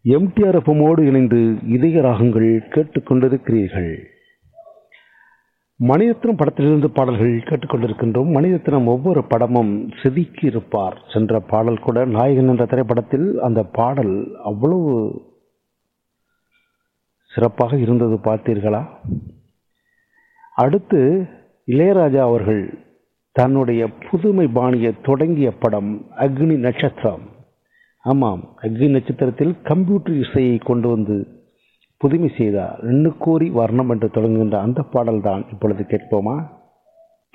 MTR எஃப்எம்மோடு இணைந்து இதய ராகங்கள் கேட்டுக்கொண்டிருக்கிறீர்கள் மணிரத்னம் படத்திலிருந்து பாடல்கள் கேட்டுக்கொண்டிருக்கின்றோம் மணிரத்னம் ஒவ்வொரு படமும் செதுக்கி இருப்பார் சென்ற பாடல் கூட நாயகன் என்ற திரைப்படத்தில் அந்த பாடல் அவ்வளவு சிறப்பாக இருந்தது பார்த்தீர்களா அடுத்து இளையராஜா அவர்கள் தன்னுடைய புதுமை பாணியை தொடங்கிய படம் அக்னி நட்சத்திரம் ஆமாம் அக்னி நட்சத்திரத்தில் கம்ப்யூட்டர் இசையை கொண்டு வந்து புதுமை செய்தார் எண்ணுக்கோரி வர்ணம் என்று தொடங்குகின்ற அந்த பாடல் தான் இப்பொழுது கேட்போமா